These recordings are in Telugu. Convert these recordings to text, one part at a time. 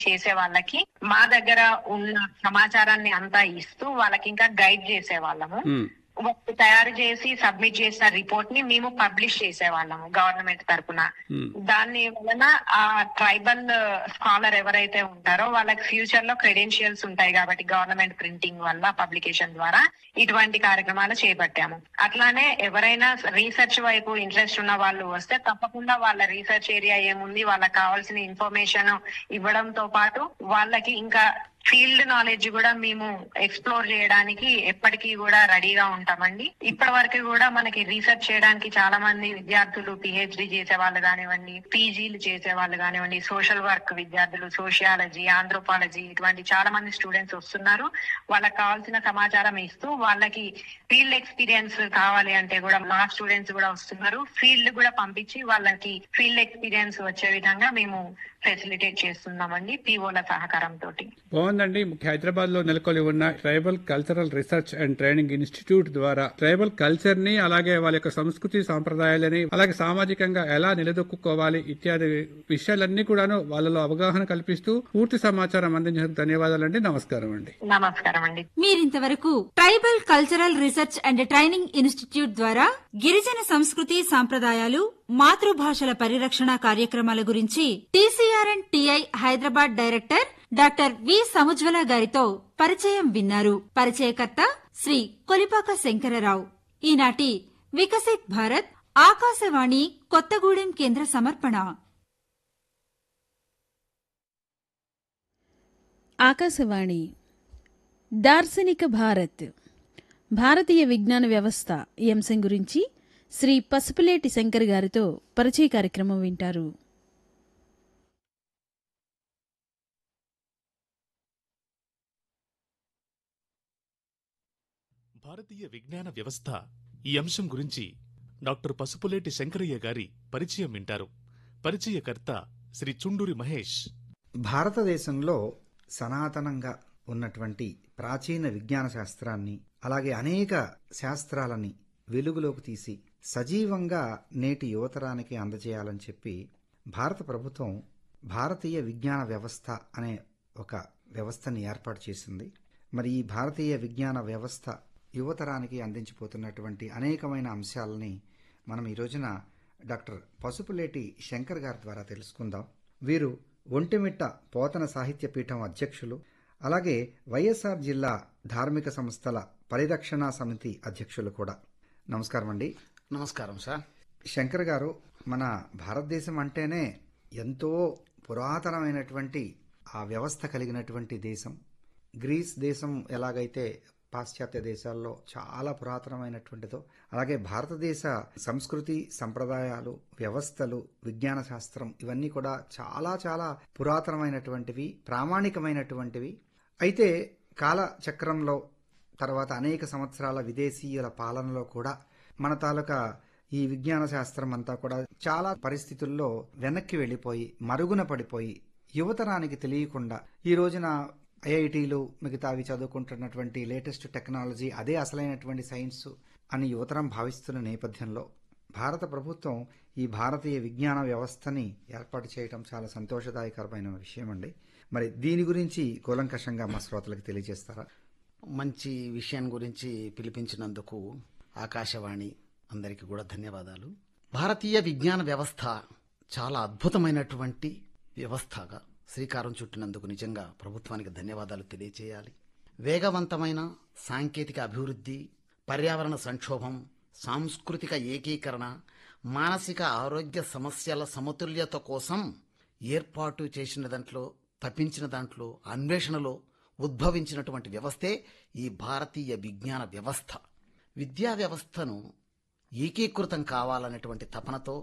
చేసే వాళ్ళకి మా దగ్గర ఉన్న సమాచారాన్ని అంతా ఇస్తూ వాళ్ళకి ఇంకా గైడ్ చేసే వాళ్ళము ఉమ్, వాళ్ళు తయారు చేసి సబ్మిట్ చేసిన రిపోర్ట్ ని మేము పబ్లిష్ చేసేవాళ్ళము గవర్నమెంట్ తరపున ఉమ్. దాని వలన ఆ ట్రైబల్ స్కాలర్ ఎవరైతే ఉంటారో వాళ్ళకి ఫ్యూచర్ లో క్రెడెన్షియల్స్ ఉంటాయి కాబట్టి గవర్నమెంట్ ప్రింటింగ్ వల్ల పబ్లికేషన్ ద్వారా ఇటువంటి కార్యక్రమాలు చేపట్టాము అట్లానే ఎవరైనా రీసెర్చ్ వైపు ఇంట్రెస్ట్ ఉన్న వాళ్ళు వస్తే తప్పకుండా వాళ్ళ రీసెర్చ్ ఏరియా ఏముంది వాళ్ళకి కావాల్సిన ఇన్ఫర్మేషన్ ఇవ్వడంతో పాటు వాళ్ళకి ఇంకా ఫీల్డ్ నాలెడ్జ్ కూడా మేము ఎక్స్ప్లోర్ చేయడానికి ఎప్పటికీ కూడా రెడీగా ఉంటామండి ఇప్పటి వరకు కూడా మనకి రీసెర్చ్ చేయడానికి చాలా మంది విద్యార్థులు పిహెచ్డి చేసే వాళ్ళు కానివ్వండి పీజీలు చేసే వాళ్ళు కానివ్వండి సోషల్ వర్క్ విద్యార్థులు సోషియాలజీ ఆంథ్రోపాలజీ ఇటువంటి చాలా మంది స్టూడెంట్స్ వస్తున్నారు వాళ్ళకి కావాల్సిన సమాచారం ఇస్తూ వాళ్ళకి ఫీల్డ్ ఎక్స్పీరియన్స్ కావాలి అంటే కూడా మా స్టూడెంట్స్ కూడా వస్తున్నారు ఫీల్డ్ కూడా పంపించి వాళ్ళకి ఫీల్డ్ ఎక్స్పీరియన్స్ వచ్చే విధంగా మేము ఫెసిలిటేట్ చేస్తున్నామండి పిఓల సహకారంతో బాగుందండి హైదరాబాద్ లో నెలకొలి ఉన్న tribal cultural research and training institute ద్వారా ట్రైబల్ కల్చర్ ని అలాగే వాళ్ళ యొక్క సంస్కృతి సాంప్రదాయాలని అలాగే సామాజికంగా ఎలా నిలదొక్కుకోవాలి ఇత్యాది విషయాలన్నీ కూడాను వాళ్ళలో అవగాహన కల్పిస్తూ పూర్తి సమాచారం అందించినందుకు ధన్యవాదాలండి నమస్కారం అండి నమస్కారం అండి మీరింతవరకు tribal cultural research and training institute ద్వారా గిరిజన సంస్కృతి సాంప్రదాయాలు మాతృభాషల పరిరక్షణ కార్యక్రమాల గురించి TCRN TI Hyderabad director doctor V Samujwala గారితో పరిచయం విన్నారు పరిచయకర్త శ్రీ కొలిపాక శంకరరావు ఈనాటి వికసిత్ భారత్ ఆకాశవాణి కొత్తగూడెం కేంద్ర సమర్పణ ఆకాశవాణి దార్శనిక భారత్ భారతీయ విజ్ఞాన వ్యవస్థ ఈ అంశం గురించి శ్రీ పసుపులేటి శంకర్ గారితో పరిచయ కార్యక్రమం వింటారు భారతీయ విజ్ఞాన వ్యవస్థ ఈ అంశం గురించి డాక్టర్ పసుపులేటి శంకరయ్య గారి పరిచయం వింటారు పరిచయకర్త శ్రీ చుండూరి మహేష్ భారతదేశంలో సనాతనంగా ఉన్నటువంటి ప్రాచీన విజ్ఞాన శాస్త్రాన్ని అలాగే అనేక శాస్త్రాలని వెలుగులోకి తీసి సజీవంగా నేటి యువతరానికి అందజేయాలని చెప్పి భారత ప్రభుత్వం భారతీయ విజ్ఞాన వ్యవస్థ అనే ఒక వ్యవస్థని ఏర్పాటు చేసింది మరి ఈ భారతీయ విజ్ఞాన వ్యవస్థ యువతరానికి అందించిపోతున్నటువంటి అనేకమైన అంశాలని మనం ఈ రోజున డాక్టర్ పసుపులేటి శంకర్ గారి ద్వారా తెలుసుకుందాం వీరు ఒంటిమిట్ట పోతన సాహిత్య పీఠం అధ్యక్షులు అలాగే వైఎస్ఆర్ జిల్లా ధార్మిక సంస్థల పరిరక్షణ సమితి అధ్యక్షులు కూడా నమస్కారం అండి నమస్కారం సార్ శంకర్ గారు మన భారతదేశం అంటేనే ఎంతో పురాతనమైనటువంటి ఆ వ్యవస్థ కలిగినటువంటి దేశం గ్రీస్ దేశం ఎలాగైతే పాశ్చాత్య దేశాల్లో చాలా పురాతనమైనటువంటిదో అలాగే భారతదేశ సంస్కృతి సంప్రదాయాలు వ్యవస్థలు విజ్ఞాన శాస్త్రం ఇవన్నీ కూడా చాలా చాలా పురాతనమైనటువంటివి ప్రామాణికమైనటువంటివి అయితే కాలచక్రంలో తర్వాత అనేక సంవత్సరాల విదేశీయుల పాలనలో కూడా మన తాలూకా ఈ విజ్ఞాన శాస్త్రం అంతా కూడా చాలా పరిస్థితుల్లో వెనక్కి వెళ్ళిపోయి మరుగున పడిపోయి యువతరానికి తెలియకుండా ఈ రోజున ఐఐటీలు మిగతావి చదువుకుంటున్నటువంటి లేటెస్ట్ టెక్నాలజీ అదే అసలైనటువంటి సైన్స్ అని యువతరం భావిస్తున్న నేపథ్యంలో భారత ప్రభుత్వం ఈ భారతీయ విజ్ఞాన వ్యవస్థని ఏర్పాటు చేయడం చాలా సంతోషదాయకరమైన విషయం అండి మరి దీని గురించి కూలంకషంగా మా శ్రోతలకు తెలియజేస్తారా మంచి విషయం గురించి పిలిపించినందుకు ఆకాశవాణి అందరికీ కూడా ధన్యవాదాలు భారతీయ విజ్ఞాన వ్యవస్థ చాలా అద్భుతమైనటువంటి వ్యవస్థగా శ్రీకారం చుట్టినందుకు నిజంగా ప్రభుత్వానికి ధన్యవాదాలు తెలియజేయాలి వేగవంతమైన సాంకేతిక అభివృద్ధి పర్యావరణ సంక్షోభం సాంస్కృతిక ఏకీకరణ మానసిక ఆరోగ్య సమస్యల సమతుల్యత కోసం ఏర్పాటు చేసిన దాంట్లో తప్పించిన దాంట్లో అన్వేషణలో ఉద్భవించినటువంటి వ్యవస్థే ఈ భారతీయ విజ్ఞాన వ్యవస్థ విద్యా వ్యవస్థను ఏకీకృతం కావాలనేటువంటి తపనతో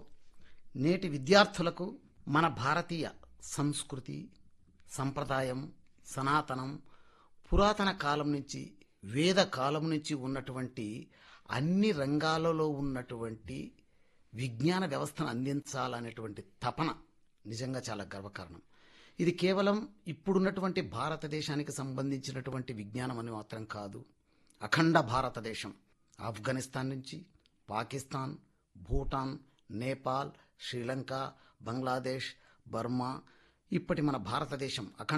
నేటి విద్యార్థులకు మన భారతీయ సంస్కృతి సంప్రదాయం సనాతనం పురాతన కాలం నుంచి వేద కాలం నుంచి ఉన్నటువంటి అన్ని రంగాలలో ఉన్నటువంటి విజ్ఞాన వ్యవస్థను అందించాలనేటువంటి తపన నిజంగా చాలా గర్వకారణం ఇది కేవలం ఇప్పుడున్నటువంటి భారతదేశానికి సంబంధించినటువంటి విజ్ఞానం అని మాత్రం కాదు అఖండ భారతదేశం ఆఫ్ఘనిస్తాన్ నుంచి పాకిస్తాన్ భూటాన్ నేపాల్ శ్రీలంక బంగ్లాదేశ్ బర్మా ఇప్పటి మన భారతదేశం అఖండ